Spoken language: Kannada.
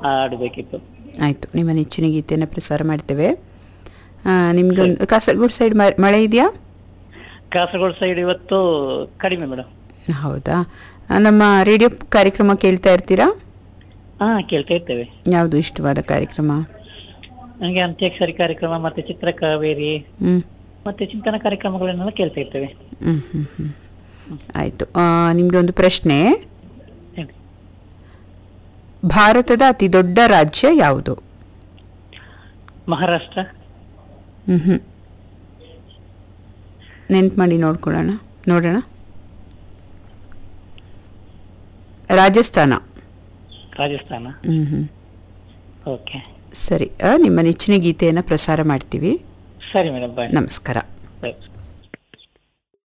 ಆಡಬೇಕಿತ್ತು ಆಯಿತು ನಿಮ್ಮ ನೆಚ್ಚಿನ ಗೀತೆಯನ್ನು ಪ್ರಸಾರ ಮಾಡ್ತೇವೆ ಆ, ನಿಮ್ಗೊಂದು ಕಾಸರಗೋಡು ಸೈಡ್ ಮ- ಮಳೆ ಇದೆಯಾ ಕಾಸರಗೋಡು ಸೈಡ್ ಇವತ್ತು ಕಡಿಮೆ ಮೇಡಮ್ ಹೌದಾ ಆ, ನಮ್ಮ ರೇಡಿಯೋ ಕಾರ್ಯಕ್ರಮ ಕೇಳ್ತಾ ಇರ್ತೀರಾ ಹಾ ಕೇಳ್ತಾ ಇರ್ತೇವೆ ಯಾವುದು ಇಷ್ಟವಾದ ಕಾರ್ಯಕ್ರಮ ನನಗೆ ಅಂತ್ಯಾಕ್ಷರಿ ಕಾರ್ಯಕ್ರಮ ಮತ್ತೆ ಚಿತ್ರಕಾವೇರಿ ಹ್ಞೂ ಮತ್ತೆ ಚಿಂತನ ಕಾರ್ಯಕ್ರಮಗಳನ್ನೆಲ್ಲ ಕೇಳ್ತಾ ಇರ್ತೇವೆ ಹ್ಞೂ ಹ್ಞೂ ಹ್ಞೂ ಆಯಿತು ನಿಮಗೆ ಒಂದು ಪ್ರಶ್ನೆ ಹೇಳಿ. ಭಾರತದ ಅತಿ ದೊಡ್ಡ ರಾಜ್ಯ ಯಾವುದು ಮಹಾರಾಷ್ಟ್ರ ಹ್ಞೂ ಹ್ಞೂ ನೆನ್ಪು ಮಾಡಿ ನೋಡ್ಕೊಳ್ಳೋಣ ನೋಡೋಣ ರಾಜಸ್ಥಾನ ರಾಜಸ್ಥಾನ ಹ್ಞೂ ಹ್ಞೂ ಓಕೆ ಸರಿ ಆ, ನಿಮ್ಮ ನೆಚ್ಚಿನ ಗೀತೆಯನ್ನು ಪ್ರಸಾರ ಮಾಡ್ತೀವಿ ಸರಿ ಮೇಡಮ್ ಬಾಯ್ ನಮಸ್ಕಾರ ಬಾಯ್